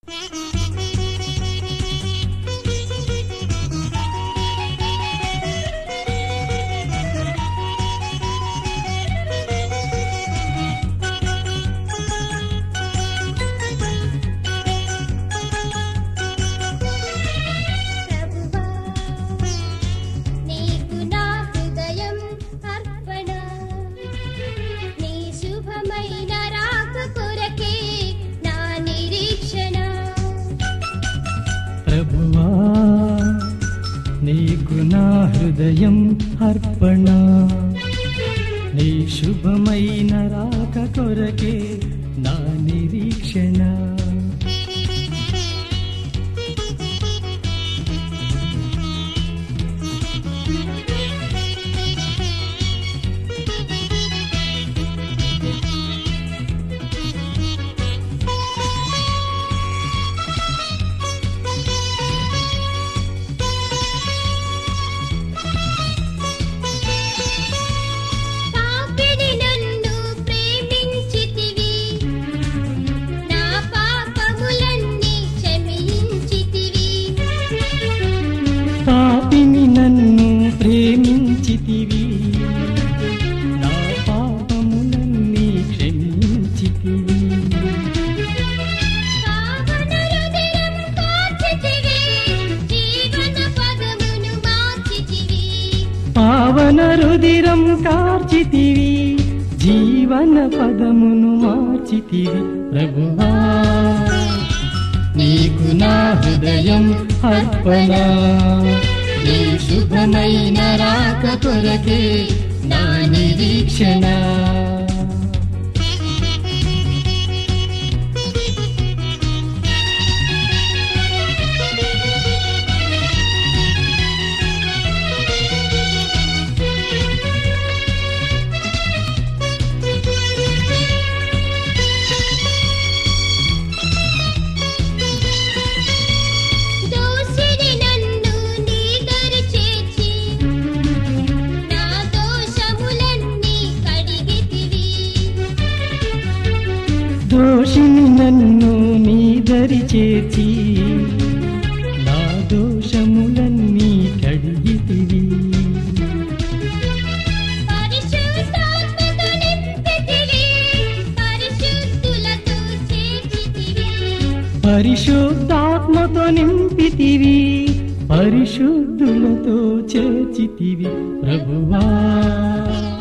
ప్రభువా నీకు నా హృదయం అర్పణ నీ శుభమైన రాక కొరకే నా నిరీక్షణ ప్రభువా నీకు నా హృదయం అర్పణ నీ శుభమైన రాక కొరకే నా నిరీక్షణ పాపిని నన్ను ప్రేమించితివి నా పాపములన్నీ క్షమించితివి పాపిని నన్ను ప్రేమించితివి నా పాపములన్నీ క్షమించితివి పావన హృదయం కార్చితివి జీవన పదమును మార్చితివి పావన రుదిరం కార్చితివి జీవన పదమును మార్చితివి ప్రభువా నీకు నా హృదయం అర్పణ నీ శుభమైన రాక కొరకే నా నిరీక్షణ దోషిని నన్ను నీ దరి చేర్చి నా దోషములన్నీ కడిగితివి దోషిని నన్ను నీ దరి చేర్చి నా దోషములన్నీ కడిగితివి పరిశుద్ధాత్మతో నింపితివి పరిశుద్ధులతో చేర్చితివి పరిశుద్ధాత్మతో నింపితివి పరిశుద్ధులతో చేర్చితివి ప్రభువా